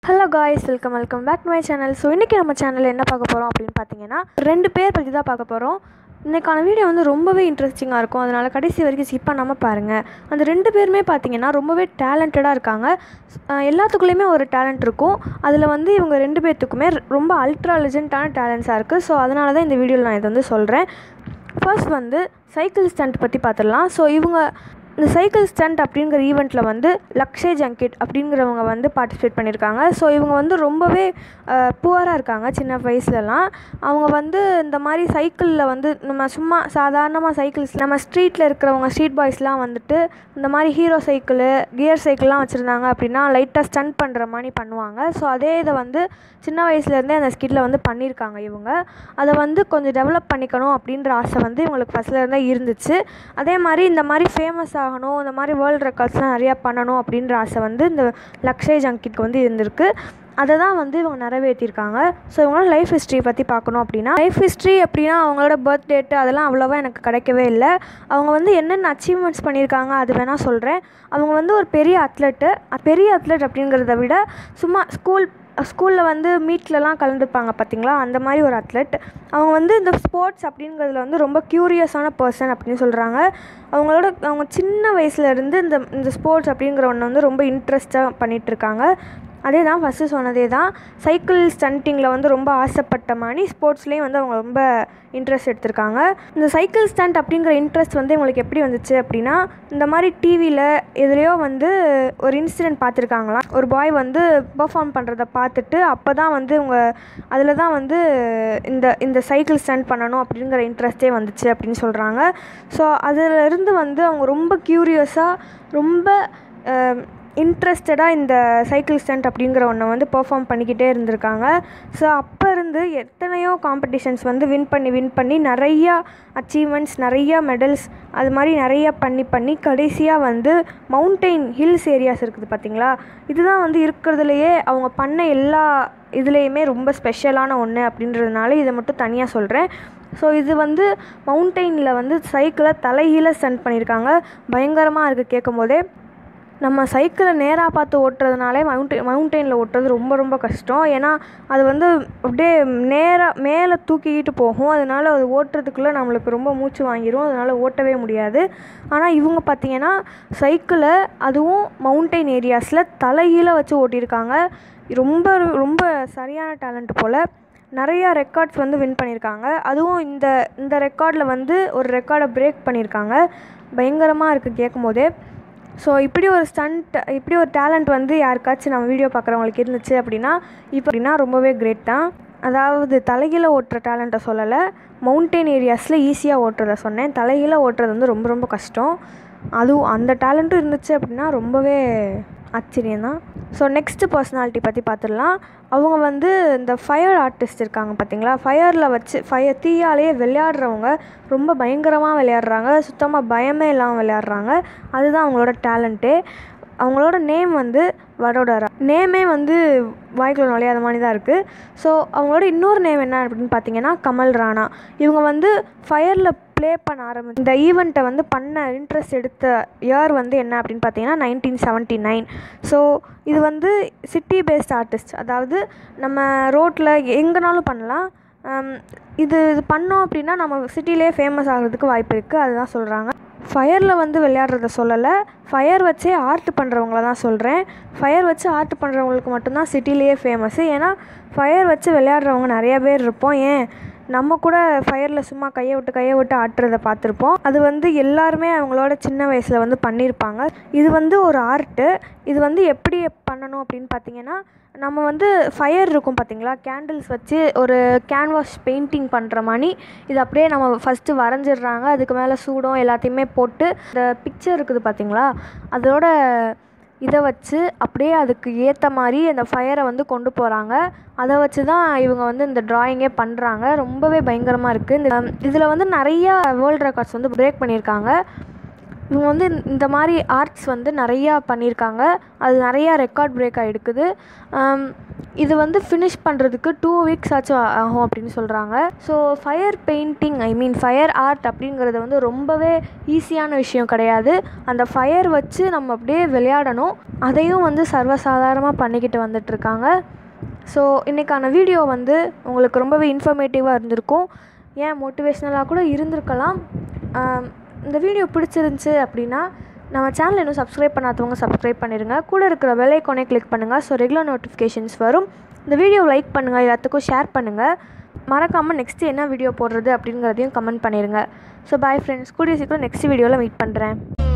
hello guys welcome welcome back to my channel so இன்றைக்கி நம்ம சேனலில் என்ன பார்க்க போகிறோம் அப்படின்னு பார்த்தீங்கன்னா ரெண்டு பேர் பற்றி தான் பார்க்க போகிறோம் இன்றைக்கான வீடியோ வந்து ரொம்பவே இன்ட்ரெஸ்டிங்காக இருக்கும் அதனால் கடைசி வரைக்கும் ஸ்கிப் பண்ணாமல் பாருங்கள் அந்த ரெண்டு பேருமே பார்த்தீங்கன்னா ரொம்பவே டேலண்டடாக இருக்காங்க அஹ் எல்லாத்துக்குள்ளேயுமே ஒரு டேலண்ட் இருக்கும் அதில் வந்து இவங்க ரெண்டு பேர்த்துக்குமே ரொம்ப அல்ட்ரா லெஜெண்டான டேலண்ட்ஸாக இருக்குது ஸோ அதனால தான் இந்த வீடியோவில் நான் இதை வந்து சொல்கிறேன் ஃபர்ஸ்ட் வந்து சைக்கிள் ஸ்டண்ட் பற்றி பார்த்துடலாம் ஸோ இவங்க இந்த சைக்கிள் ஸ்டண்ட் அப்படிங்கிற ஈவெண்ட்டில் வந்து லக்ஷே ஜங்கிட் அப்படிங்கிறவங்க வந்து பார்ட்டிசிபேட் பண்ணியிருக்காங்க ஸோ இவங்க வந்து ரொம்பவே புவராக இருக்காங்க சின்ன வயசுலலாம் அவங்க வந்து இந்த மாதிரி சைக்கிளில் வந்து நம்ம சும்மா சாதாரணமாக சைக்கிள்ஸ் நம்ம ஸ்ட்ரீட்டில் இருக்கிறவங்க ஸ்ட்ரீட் பாய்ஸ்லாம் வந்துட்டு இந்த மாதிரி ஹீரோ சைக்கிளு கியர் சைக்கிள்லாம் வச்சுருந்தாங்க அப்படின்னா லைட்டாக ஸ்டண்ட் பண்ணுற மாதிரி பண்ணுவாங்க ஸோ அதே இதை வந்து சின்ன வயசுலேருந்தே அந்த ஸ்கிட்டில் வந்து பண்ணியிருக்காங்க இவங்க அதை வந்து கொஞ்சம் டெவலப் பண்ணிக்கணும் அப்படின்ற ஆசை வந்து இவங்களுக்கு ஃபஸ்ட்லேருந்தே இருந்துச்சு அதே மாதிரி இந்த மாதிரி ஃபேமஸ் ஆகணும் இந்த மாதிரி வேர்ல்டு ரெக்கார்ட்ஸ்லாம் நிறையா பண்ணணும் அப்படின்ற ஆசை வந்து இந்த லக்ஷய் ஜங்கிட்க்கு வந்து இருந்திருக்கு அதை தான் வந்து இவங்க நிறைவேற்றிருக்காங்க ஸோ இவங்களோட லைஃப் ஹிஸ்ட்ரி பற்றி பார்க்கணும் அப்படின்னா லைஃப் ஹிஸ்ட்ரி அப்படின்னா அவங்களோட பர்த் டேட்டு அதெல்லாம் அவ்வளோவா எனக்கு கிடைக்கவே இல்லை அவங்க வந்து என்னென்ன அச்சீவ்மெண்ட்ஸ் பண்ணியிருக்காங்க அது வேணால் சொல்கிறேன் அவங்க வந்து ஒரு பெரிய அத்லெட்டு பெரிய அத்லெட் அப்படிங்கிறத விட சும்மா ஸ்கூல் ஸ்கூலில் வந்து மீட்லலாம் கலந்துப்பாங்க பார்த்தீங்களா அந்த மாதிரி ஒரு அத்லெட் அவங்க வந்து இந்த ஸ்போர்ட்ஸ் அப்படிங்கிறதுல வந்து ரொம்ப க்யூரியஸான பர்சன் அப்படின்னு சொல்கிறாங்க அவங்களோட அவங்க சின்ன வயசுலேருந்து இந்த இந்த ஸ்போர்ட்ஸ் அப்படிங்கிற ஒன்று வந்து ரொம்ப இன்ட்ரெஸ்ட்டாக பண்ணிகிட்ருக்காங்க அதே தான் ஃபஸ்ட்டு சொன்னதே தான் சைக்கிள் ஸ்டண்டிங்கில் வந்து ரொம்ப ஆசைப்பட்ட மாதிரி ஸ்போர்ட்ஸ்லேயும் வந்து அவங்க ரொம்ப இன்ட்ரெஸ்ட் எடுத்திருக்காங்க இந்த சைக்கிள் ஸ்டண்ட் அப்படிங்கிற இன்ட்ரெஸ்ட் வந்து இவங்களுக்கு எப்படி வந்துச்சு அப்படின்னா இந்த மாதிரி டிவியில் எதுலேயோ வந்து ஒரு இன்சிடென்ட் பார்த்துருக்காங்களாம் ஒரு பாய் வந்து பெர்ஃபார்ம் பண்ணுறத பார்த்துட்டு அப்போ தான் வந்து இவங்க அதில் தான் வந்து இந்த இந்த சைக்கிள் ஸ்டண்ட் பண்ணணும் அப்படிங்கிற இன்ட்ரெஸ்ட்டே வந்துச்சு அப்படின்னு சொல்கிறாங்க ஸோ அதிலிருந்து வந்து அவங்க ரொம்ப க்யூரியஸாக ரொம்ப இன்ட்ரெஸ்டடாக இந்த சைக்கிள் ஸ்டண்ட் அப்படிங்கிற ஒன்றை வந்து பெர்ஃபார்ம் பண்ணிக்கிட்டே இருந்திருக்காங்க ஸோ அப்போ இருந்து எத்தனையோ காம்படிஷன்ஸ் வந்து வின் பண்ணி வின் பண்ணி நிறையா அச்சீவ்மெண்ட்ஸ் நிறையா மெடல்ஸ் அது மாதிரி நிறையா பண்ணி பண்ணி கடைசியாக வந்து மவுண்டெயின் ஹில்ஸ் ஏரியாஸ் இருக்குது பார்த்தீங்களா இதுதான் வந்து இருக்கிறதுலையே அவங்க பண்ண எல்லா இதுலேயுமே ரொம்ப ஸ்பெஷலான ஒன்று அப்படின்றதுனால இதை மட்டும் தனியாக சொல்கிறேன் ஸோ இது வந்து மவுண்டெயினில் வந்து சைக்கிளை தலைகீழ ஸ்டண்ட் பண்ணியிருக்காங்க பயங்கரமாக இருக்குது கேட்கும் போதே நம்ம சைக்கிளை நேராக பார்த்து ஓட்டுறதுனாலே மவுண்டெயின் மவுண்டெயினில் ஓட்டுறது ரொம்ப ரொம்ப கஷ்டம் ஏன்னா அது வந்து அப்படியே நேராக மேலே தூக்கிக்கிட்டு போகும் அதனால் அது ஓட்டுறதுக்குள்ளே நம்மளுக்கு ரொம்ப மூச்சு வாங்கிடும் அதனால் ஓட்டவே முடியாது ஆனால் இவங்க பார்த்திங்கன்னா சைக்கிளை அதுவும் மவுண்டெயின் ஏரியாஸில் தலைகீழ வச்சு ஓட்டியிருக்காங்க ரொம்ப ரொம்ப சரியான டேலண்ட் போல் நிறையா ரெக்கார்ட்ஸ் வந்து வின் பண்ணியிருக்காங்க அதுவும் இந்த இந்த ரெக்கார்டில் வந்து ஒரு ரெக்கார்டை பிரேக் பண்ணியிருக்காங்க பயங்கரமாக இருக்குது கேட்கும் போதே ஸோ இப்படி ஒரு ஸ்டண்ட் இப்படி ஒரு டேலண்ட் வந்து யாருக்காச்சும் நம்ம வீடியோ பார்க்குறவங்களுக்கு இருந்துச்சு அப்படின்னா இப்போ அப்படின்னா ரொம்பவே கிரேட் தான் அதாவது தலைகீழ ஓட்டுற டேலண்ட்டை சொல்லலை மவுண்டெயின் ஏரியாஸில் ஈஸியாக ஓட்டுறத சொன்னேன் தலைகீழ ஓட்டுறது வந்து ரொம்ப ரொம்ப கஷ்டம் அதுவும் அந்த டேலண்ட்டும் இருந்துச்சு அப்படின்னா ரொம்பவே ஆச்சரியம் தான் ஸோ நெக்ஸ்ட்டு பர்சனாலிட்டி பற்றி பார்த்துடலாம் அவங்க வந்து இந்த ஃபயர் ஆர்டிஸ்ட் இருக்காங்க பார்த்தீங்களா ஃபயரில் வச்சு ஃபயர் தீயாலேயே விளையாடுறவங்க ரொம்ப பயங்கரமாக விளையாடுறாங்க சுத்தமாக பயமே இல்லாமல் விளையாடுறாங்க அதுதான் அவங்களோட டேலண்ட்டே அவங்களோட நேம் வந்து வடோடரா நேமே வந்து வாய்க்குள்ள நுழையாத மாதிரி தான் இருக்குது ஸோ அவங்களோட இன்னொரு நேம் என்ன அப்படின்னு பார்த்தீங்கன்னா கமல் ராணா இவங்க வந்து ஃபயரில் ப்ளே பண்ண ஆரம்பி இந்த ஈவெண்ட்டை வந்து பண்ண இன்ட்ரெஸ்ட் எடுத்த இயர் வந்து என்ன அப்படின்னு பார்த்தீங்கன்னா நைன்டீன் செவன்ட்டி நைன் ஸோ இது வந்து சிட்டி பேஸ்ட் ஆர்டிஸ்ட் அதாவது நம்ம ரோட்டில் எங்கேனாலும் பண்ணலாம் இது இது பண்ணோம் அப்படின்னா நம்ம சிட்டிலே ஃபேமஸ் ஆகிறதுக்கு வாய்ப்பு இருக்குது அதுதான் சொல்கிறாங்க ஃபயரில் வந்து விளையாடுறத சொல்லலை ஃபயர் வச்சே ஆர்ட் பண்ணுறவங்கள தான் சொல்கிறேன் ஃபயர் வச்சு ஆர்ட் பண்ணுறவங்களுக்கு மட்டும்தான் சிட்டிலேயே ஃபேமஸ்ஸு ஏன்னா ஃபயர் வச்சு விளையாடுறவங்க நிறைய பேர் இருப்போம் ஏன் நம்ம கூட ஃபயரில் சும்மா கையை விட்டு கையை விட்டு ஆட்டுறதை பார்த்துருப்போம் அது வந்து எல்லாருமே அவங்களோட சின்ன வயசில் வந்து பண்ணியிருப்பாங்க இது வந்து ஒரு ஆர்ட்டு இது வந்து எப்படி பண்ணணும் அப்படின்னு பார்த்தீங்கன்னா நம்ம வந்து ஃபயர் இருக்கும் பார்த்தீங்களா கேண்டில்ஸ் வச்சு ஒரு கேன்வாஸ் பெயிண்டிங் பண்ணுற மாதிரி இது அப்படியே நம்ம ஃபஸ்ட்டு வரைஞ்சிடுறாங்க அதுக்கு மேலே சூடம் எல்லாத்தையுமே போட்டு இந்த பிக்சர் இருக்குது பார்த்தீங்களா அதோட இதை வச்சு அப்படியே அதுக்கு ஏற்ற மாதிரி அந்த ஃபயரை வந்து கொண்டு போகிறாங்க அதை வச்சு தான் இவங்க வந்து இந்த ட்ராயிங்கே பண்ணுறாங்க ரொம்பவே பயங்கரமாக இருக்குது இந்த இதில் வந்து நிறையா வேர்ல்டு ரெக்கார்ட்ஸ் வந்து பிரேக் பண்ணியிருக்காங்க இவங்க வந்து இந்த மாதிரி ஆர்ட்ஸ் வந்து நிறையா பண்ணியிருக்காங்க அது நிறையா ரெக்கார்ட் பிரேக் ஆகிருக்குது இது வந்து ஃபினிஷ் பண்ணுறதுக்கு டூ வீக்ஸ் ஆச்சும் ஆகும் அப்படின்னு சொல்கிறாங்க so fire painting I mean fire art அப்படிங்கிறது வந்து ரொம்பவே ஈஸியான விஷயம் கிடையாது அந்த ஃபயர் வச்சு நம்ம அப்படியே விளையாடணும் அதையும் வந்து சர்வசாதாரணமாக பண்ணிக்கிட்டு வந்துட்டுருக்காங்க ஸோ இன்றைக்கான வீடியோ வந்து உங்களுக்கு ரொம்பவே இன்ஃபர்மேட்டிவாக இருந்திருக்கும் ஏன் மோட்டிவேஷ்னலாக கூட இருந்திருக்கலாம் இந்த வீடியோ பிடிச்சிருந்துச்சி அப்படின்னா நம்ம சேனல் இன்னும் சப்ஸ்கிரைப் பண்ணாதவங்க சப்ஸ்கிரைப் பண்ணிடுங்க கூட இருக்கிற பெல் ஐக்கானே கிளிக் பண்ணுங்கள் ஸோ ரெகுலர் நோட்டிஃபிகேஷன்ஸ் வரும் இந்த வீடியோ லைக் பண்ணுங்கள் எல்லாத்துக்கும் ஷேர் பண்ணுங்கள் மறக்காமல் நெக்ஸ்ட்டு என்ன வீடியோ போடுறது அப்படிங்கிறதையும் கமெண்ட் பண்ணிடுங்க ஸோ பாய் ஃப்ரெண்ட்ஸ் கூடிய சீக்கிரம் நெக்ஸ்ட் வீடியோவில் மீட் பண்ணுறேன்